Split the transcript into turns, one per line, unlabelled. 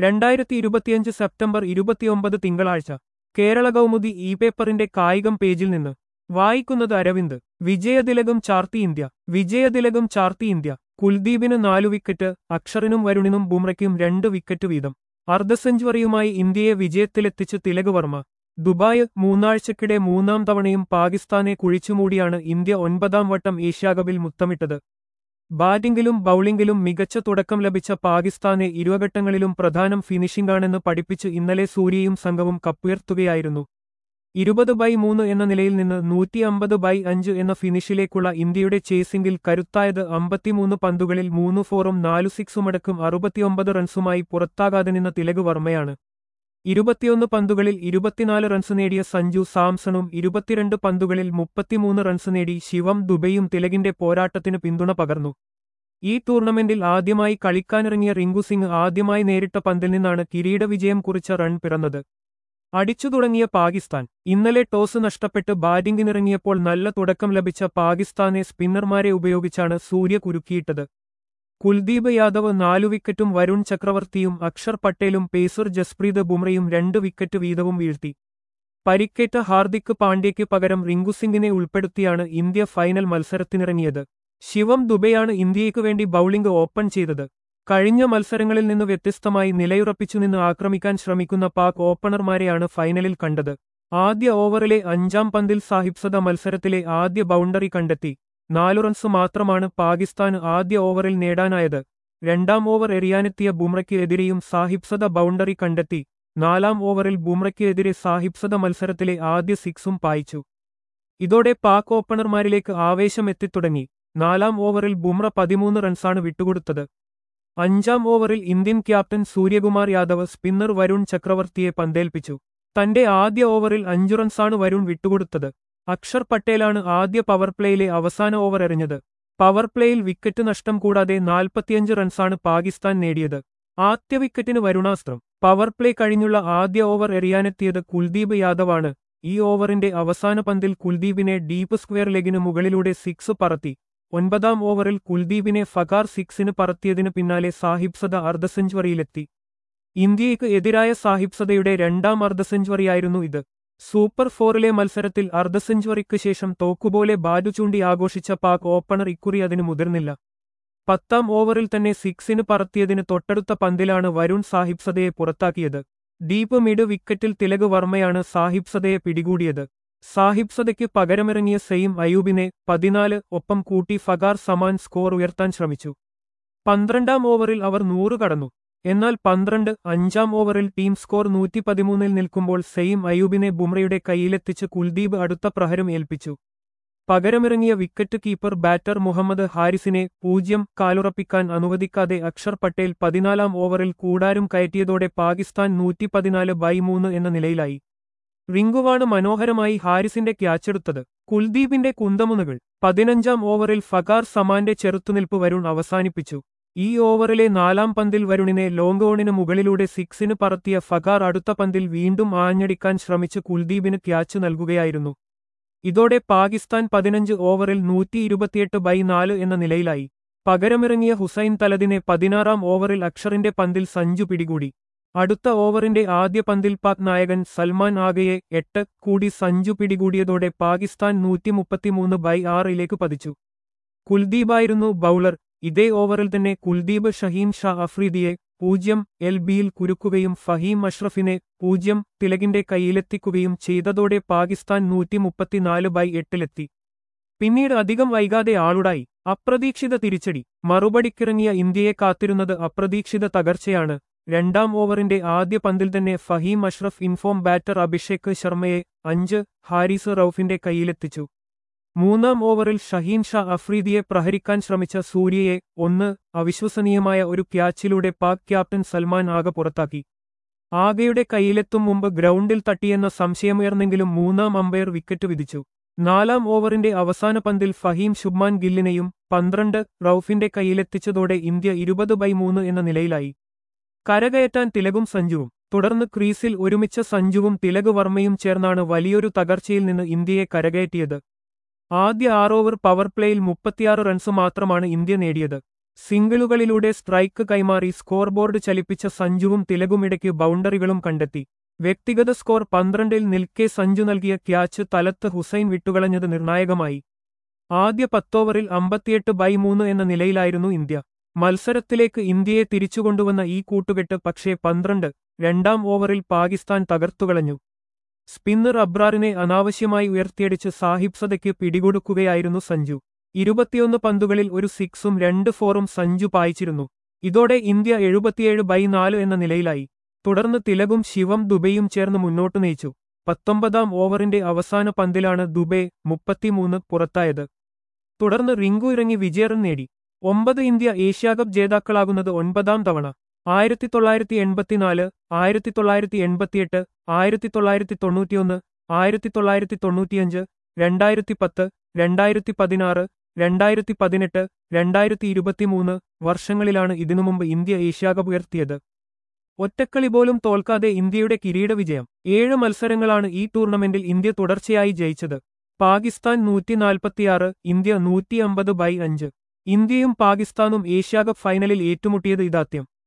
രണ്ടായിരത്തി ഇരുപത്തിയഞ്ച് സെപ്റ്റംബർ ഇരുപത്തിയൊമ്പത് തിങ്കളാഴ്ച കേരള കൗമുദി ഇ പേപ്പറിന്റെ കായികം പേജിൽ നിന്ന് വായിക്കുന്നത് അരവിന്ദ് വിജയതിലകം ചാർത്തി ഇന്ത്യ വിജയതിലകം ചാർത്തി ഇന്ത്യ കുൽദീപിന് നാലു വിക്കറ്റ് അക്ഷറിനും വരുണിനും ബുംറയ്ക്കും രണ്ട് വിക്കറ്റ് വീതം അർദ്ധ സെഞ്ചുറിയുമായി ഇന്ത്യയെ വിജയത്തിലെത്തിച്ച് തിലക് വർമ്മ ദുബായ് മൂന്നാഴ്ചക്കിടെ മൂന്നാം തവണയും പാകിസ്ഥാനെ കുഴിച്ചുമൂടിയാണ് ഇന്ത്യ ഒൻപതാം വട്ടം ഏഷ്യാകപ്പിൽ മുത്തമിട്ടത് ബാറ്റിംഗിലും ബൌളിംഗിലും മികച്ച തുടക്കം ലഭിച്ച പാകിസ്ഥാനെ ഇരുവഘട്ടങ്ങളിലും പ്രധാനം ഫിനിഷിംഗാണെന്ന് പഠിപ്പിച്ച് ഇന്നലെ സൂര്യയും സംഘവും കപ്പുയർത്തുകയായിരുന്നു ഇരുപത് ബൈ മൂന്ന് എന്ന നിലയിൽ നിന്ന് നൂറ്റി അമ്പത് ബൈ അഞ്ച് എന്ന ഫിനിഷിലേക്കുള്ള ഇന്ത്യയുടെ ചേസിംഗിൽ കരുത്തായത് അമ്പത്തിമൂന്ന് പന്തുകളിൽ മൂന്ന് ഫോറും നാലു സിക്സുമടക്കം അറുപത്തിയൊമ്പത് റൺസുമായി പുറത്താകാതെ നിന്ന തിലക് വർമ്മയാണ് ഇരുപത്തിയൊന്ന് പന്തുകളിൽ ഇരുപത്തിനാല് റൺസ് നേടിയ സഞ്ജു സാംസണും ഇരുപത്തിരണ്ട് പന്തുകളിൽ മുപ്പത്തിമൂന്ന് റൺസ് നേടി ശിവം ദുബൈയും തിലകിന്റെ പോരാട്ടത്തിന് പിന്തുണ പകർന്നു ഈ ടൂർണമെന്റിൽ ആദ്യമായി കളിക്കാനിറങ്ങിയ റിങ്കു സിംഗ് ആദ്യമായി നേരിട്ട പന്തിൽ നിന്നാണ് കിരീട വിജയം കുറിച്ച റൺ പിറന്നത് അടിച്ചു തുടങ്ങിയ പാകിസ്ഥാൻ ഇന്നലെ ടോസ് നഷ്ടപ്പെട്ട് ബാറ്റിംഗിനിറങ്ങിയപ്പോൾ നല്ല തുടക്കം ലഭിച്ച പാകിസ്ഥാനെ സ്പിന്നർമാരെ ഉപയോഗിച്ചാണ് സൂര്യ കുരുക്കിയിട്ടത് കുൽദീപ് യാദവ് നാലു വിക്കറ്റും വരുൺ ചക്രവർത്തിയും അക്ഷർ പട്ടേലും പേസർ ജസ്പ്രീത് ബുംറയും രണ്ട് വിക്കറ്റ് വീതവും വീഴ്ത്തി പരിക്കേറ്റ ഹാർദിക് പാണ്ഡ്യയ്ക്ക് പകരം റിങ്കു സിംഗിനെ ഉൾപ്പെടുത്തിയാണ് ഇന്ത്യ ഫൈനൽ മത്സരത്തിനിറങ്ങിയത് ശിവം ദുബെയാണ് ഇന്ത്യയ്ക്കു വേണ്ടി ബൌളിംഗ് ഓപ്പൺ ചെയ്തത് കഴിഞ്ഞ മത്സരങ്ങളിൽ നിന്ന് വ്യത്യസ്തമായി നിലയുറപ്പിച്ചു നിന്ന് ആക്രമിക്കാൻ ശ്രമിക്കുന്ന പാക് ഓപ്പണർമാരെയാണ് ഫൈനലിൽ കണ്ടത് ആദ്യ ഓവറിലെ അഞ്ചാം പന്തിൽ സാഹിബ്സദ മത്സരത്തിലെ ആദ്യ ബൗണ്ടറി കണ്ടെത്തി നാലു റൺസ് മാത്രമാണ് പാകിസ്ഥാന് ആദ്യ ഓവറിൽ നേടാനായത് രണ്ടാം ഓവർ എറിയാനെത്തിയ ബുംറയ്ക്ക് എതിരെയും സാഹിബ്സദ ബൗണ്ടറി കണ്ടെത്തി നാലാം ഓവറിൽ ബുംറയ്ക്ക് എതിരെ സാഹിബ്സദ മത്സരത്തിലെ ആദ്യ സിക്സും പായിച്ചു ഇതോടെ പാക് ഓപ്പണർമാരിലേക്ക് ആവേശം എത്തിത്തുടങ്ങി നാലാം ഓവറിൽ ബുംറ പതിമൂന്ന് റൺസാണ് വിട്ടുകൊടുത്തത് അഞ്ചാം ഓവറിൽ Indian captain Suryakumar Yadav spinner Varun ചക്രവർത്തിയെ പന്തേൽപ്പിച്ചു തന്റെ ആദ്യ ഓവറിൽ അഞ്ചു റൺസാണ് വരുൺ വിട്ടുകൊടുത്തത് അക്ഷർ പട്ടേലാണ് ആദ്യ പവർ പ്ലേയിലെ അവസാന ഓവർ എറിഞ്ഞത് പവർ പ്ലേയിൽ വിക്കറ്റ് നഷ്ടം കൂടാതെ നാൽപ്പത്തിയഞ്ച് റൺസാണ് പാകിസ്ഥാൻ നേടിയത് ആദ്യ വിക്കറ്റിന് വരുണാസ്ത്രം പവർ പ്ലേ കഴിഞ്ഞുള്ള ആദ്യ ഓവർ എറിയാനെത്തിയത് കുൽദീപ് യാദവാണ് ഈ ഓവറിന്റെ അവസാന പന്തിൽ കുൽദീപിനെ ഡീപ്പ് സ്ക്വയർ ലെഗിന് മുകളിലൂടെ സിക്സ് പറത്തി ഒൻപതാം ഓവറിൽ കുൽദീപിനെ ഫഗാർ സിക്സിന് പറത്തിയതിനു പിന്നാലെ സാഹിബ്സദ അർദ്ധ സെഞ്ചുറിയിലെത്തി ഇന്ത്യയ്ക്ക് എതിരായ സാഹിബ്സദയുടെ രണ്ടാം അർദ്ധ സെഞ്ചുറിയായിരുന്നു ഇത് സൂപ്പർ ഫോറിലെ മത്സരത്തിൽ അർദ്ധ സെഞ്ചുറിക്ക് ശേഷം തോക്കുപോലെ ബാറ്റു ചൂണ്ടി ആഘോഷിച്ച പാക് ഓപ്പണർ ഇക്കുറി അതിന് മുതിർന്നില്ല പത്താം ഓവറിൽ തന്നെ സിക്സിന് പറത്തിയതിന് തൊട്ടടുത്ത പന്തിലാണ് വരുൺ സാഹിബ്സദയെ പുറത്താക്കിയത് ഡീപ്പ് മിഡ് വിക്കറ്റിൽ തിലക് വർമ്മയാണ് സാഹിബ്സദയെ പിടികൂടിയത് സാഹിബ്സദയ്ക്ക് പകരമിറങ്ങിയ സെയിം അയൂബിനെ പതിനാല് ഒപ്പം കൂട്ടി ഫഗാർ സമാൻ സ്കോർ ഉയർത്താൻ ശ്രമിച്ചു പന്ത്രണ്ടാം ഓവറിൽ അവർ നൂറ് കടന്നു എന്നാൽ പന്ത്രണ്ട് അഞ്ചാം ഓവറിൽ ടീം സ്കോർ നൂറ്റി പതിമൂന്നിൽ നിൽക്കുമ്പോൾ സെയിം അയൂബിനെ ബുംറയുടെ കൈയിലെത്തിച്ച് കുൽദീപ് അടുത്ത പ്രഹരം ഏൽപ്പിച്ചു പകരമിറങ്ങിയ വിക്കറ്റ് കീപ്പർ ബാറ്റർ മുഹമ്മദ് ഹാരിസിനെ പൂജ്യം കാലുറപ്പിക്കാൻ അനുവദിക്കാതെ അക്ഷർ പട്ടേൽ പതിനാലാം ഓവറിൽ കൂടാരും കയറ്റിയതോടെ പാകിസ്ഥാൻ നൂറ്റി പതിനാല് ബൈ മൂന്ന് എന്ന നിലയിലായി റിങ്കുവാണ് മനോഹരമായി ഹാരിസിന്റെ ക്യാച്ചെടുത്തത് കുൽദീപിന്റെ കുന്തമുനുകൾ പതിനഞ്ചാം ഓവറിൽ ഫഗാർ സമാന്റെ ചെറുത്തുനിൽപ്പ് വരുൺ അവസാനിപ്പിച്ചു ഈ ഓവറിലെ നാലാം പന്തിൽ വരുണിനെ ലോങ് ഓണിന് മുകളിലൂടെ സിക്സിന് പറത്തിയ ഫഗാർ അടുത്ത പന്തിൽ വീണ്ടും ആഞ്ഞടിക്കാൻ ശ്രമിച്ച് കുൽദീപിന് ക്യാച്ച് നൽകുകയായിരുന്നു ഇതോടെ പാകിസ്ഥാൻ പതിനഞ്ച് ഓവറിൽ നൂറ്റി ഇരുപത്തിയെട്ട് ബൈ നാല് എന്ന നിലയിലായി പകരമിറങ്ങിയ ഹുസൈൻ തലദിനെ പതിനാറാം ഓവറിൽ അക്ഷറിന്റെ പന്തിൽ സഞ്ജു പിടികൂടി അടുത്ത ഓവറിന്റെ ആദ്യ പന്തിൽ പാക് നായകൻ സൽമാൻ ആഗയെ എട്ട് കൂടി സഞ്ജു പിടികൂടിയതോടെ പാകിസ്ഥാൻ നൂറ്റി മുപ്പത്തിമൂന്ന് ബൈ ആറിലേക്ക് പതിച്ചു കുൽദീപായിരുന്നു ബൌളർ ഇതേ ഓവറിൽ തന്നെ കുൽദീപ് ഷഹീൻ ഷാ അഫ്രീദിയെ പൂജ്യം എൽ ബിയിൽ കുരുക്കുകയും ഫഹീം അഷ്റഫിനെ പൂജ്യം തിലകിന്റെ കൈയിലെത്തിക്കുകയും ചെയ്തതോടെ പാകിസ്ഥാൻ നൂറ്റി മുപ്പത്തിനാല് ബൈ എട്ടിലെത്തി പിന്നീട് അധികം വൈകാതെ ആളുടായി അപ്രതീക്ഷിത തിരിച്ചടി മറുപടിക്കിറങ്ങിയ ഇന്ത്യയെ കാത്തിരുന്നത് അപ്രതീക്ഷിത തകർച്ചയാണ് രണ്ടാം ഓവറിന്റെ ആദ്യ പന്തിൽ തന്നെ ഫഹീം അഷ്റഫ് ഇൻഫോം ബാറ്റർ അഭിഷേക് ശർമ്മയെ അഞ്ച് ഹാരിസ് റൌഫിന്റെ കൈയിലെത്തിച്ചു മൂന്നാം ഓവറിൽ ഷഹീൻ ഷാ അഫ്രീദിയെ പ്രഹരിക്കാൻ ശ്രമിച്ച സൂര്യയെ ഒന്ന് അവിശ്വസനീയമായ ഒരു ക്യാച്ചിലൂടെ പാക് ക്യാപ്റ്റൻ സൽമാൻ ആഗ പുറത്താക്കി ആഗയുടെ കൈയിലെത്തും മുമ്പ് ഗ്രൗണ്ടിൽ തട്ടിയെന്ന സംശയമുയർന്നെങ്കിലും മൂന്നാം അമ്പയർ വിക്കറ്റ് വിധിച്ചു നാലാം ഓവറിന്റെ അവസാന പന്തിൽ ഫഹീം ശുഭ്മാൻ ഗില്ലിനെയും പന്ത്രണ്ട് റൌഫിന്റെ കൈയിലെത്തിച്ചതോടെ ഇന്ത്യ ഇരുപത് ബൈ മൂന്ന് എന്ന നിലയിലായി കരകയറ്റാൻ തിലകും സഞ്ജുവും തുടർന്ന് ക്രീസിൽ ഒരുമിച്ച സഞ്ജുവും തിലക് വർമ്മയും ചേർന്നാണ് വലിയൊരു തകർച്ചയിൽ നിന്ന് ഇന്ത്യയെ കരകയറ്റിയത് ആദ്യ ആറ് ഓവർ പവർ പ്ലേയിൽ മുപ്പത്തിയാറ് റൺസ് മാത്രമാണ് ഇന്ത്യ നേടിയത് സിംഗിളുകളിലൂടെ സ്ട്രൈക്ക് കൈമാറി സ്കോർ ബോർഡ് ചലിപ്പിച്ച സഞ്ജുവും തിലകുമിടയ്ക്ക് ബൗണ്ടറികളും കണ്ടെത്തി വ്യക്തിഗത സ്കോർ പന്ത്രണ്ടിൽ നിൽക്കെ സഞ്ജു നൽകിയ ക്യാച്ച് തലത്ത് ഹുസൈൻ വിട്ടുകളഞ്ഞത് നിർണായകമായി ആദ്യ പത്തോവറിൽ അമ്പത്തിയെട്ട് ബൈ മൂന്ന് എന്ന നിലയിലായിരുന്നു ഇന്ത്യ മത്സരത്തിലേക്ക് ഇന്ത്യയെ തിരിച്ചുകൊണ്ടുവന്ന ഈ കൂട്ടുകെട്ട് പക്ഷേ പന്ത്രണ്ട് രണ്ടാം ഓവറിൽ പാകിസ്ഥാൻ തകർത്തുകളഞ്ഞു സ്പിന്നർ അബ്രാറിനെ അനാവശ്യമായി ഉയർത്തിയടിച്ച് സാഹിബ്സതയ്ക്ക് പിടികൊടുക്കുകയായിരുന്നു സഞ്ജു ഇരുപത്തിയൊന്ന് പന്തുകളിൽ ഒരു സിക്സും രണ്ട് ഫോറും സഞ്ജു പായിച്ചിരുന്നു ഇതോടെ ഇന്ത്യ എഴുപത്തിയേഴ് ബൈ നാല് എന്ന നിലയിലായി തുടർന്ന് തിലകും ശിവം ദുബൈയും ചേർന്ന് മുന്നോട്ടു നയിച്ചു പത്തൊമ്പതാം ഓവറിന്റെ അവസാന പന്തിലാണ് ദുബെ മുപ്പത്തിമൂന്ന് പുറത്തായത് തുടർന്ന് റിങ്കു ഇറങ്ങി വിജയറൻ നേടി ഒമ്പത് ഇന്ത്യ ഏഷ്യാകപ്പ് ജേതാക്കളാകുന്നത് ഒൻപതാം തവണ ആയിരത്തി തൊള്ളായിരത്തി എൺപത്തിനാല് ആയിരത്തി തൊള്ളായിരത്തി എൺപത്തിയെട്ട് ആയിരത്തി തൊള്ളായിരത്തി തൊണ്ണൂറ്റിയൊന്ന് ആയിരത്തി തൊള്ളായിരത്തി തൊണ്ണൂറ്റിയഞ്ച് രണ്ടായിരത്തി പത്ത് രണ്ടായിരത്തി പതിനാറ് രണ്ടായിരത്തി പതിനെട്ട് രണ്ടായിരത്തി ഇരുപത്തിമൂന്ന് വർഷങ്ങളിലാണ് ഇതിനു മുമ്പ് ഇന്ത്യ ഏഷ്യാകപ്പ് ഉയർത്തിയത് ഒറ്റക്കളി പോലും തോൽക്കാതെ ഇന്ത്യയുടെ കിരീട വിജയം ഏഴ് മത്സരങ്ങളാണ് ഈ ടൂർണമെന്റിൽ ഇന്ത്യ തുടർച്ചയായി ജയിച്ചത് പാകിസ്ഥാൻ നൂറ്റിനാൽപ്പത്തിയാറ് ഇന്ത്യ നൂറ്റിയമ്പത് ബൈ അഞ്ച് ഇന്ത്യയും പാകിസ്ഥാനും ഏഷ്യാകപ്പ് ഫൈനലിൽ ഏറ്റുമുട്ടിയത് ഇതാദ്യം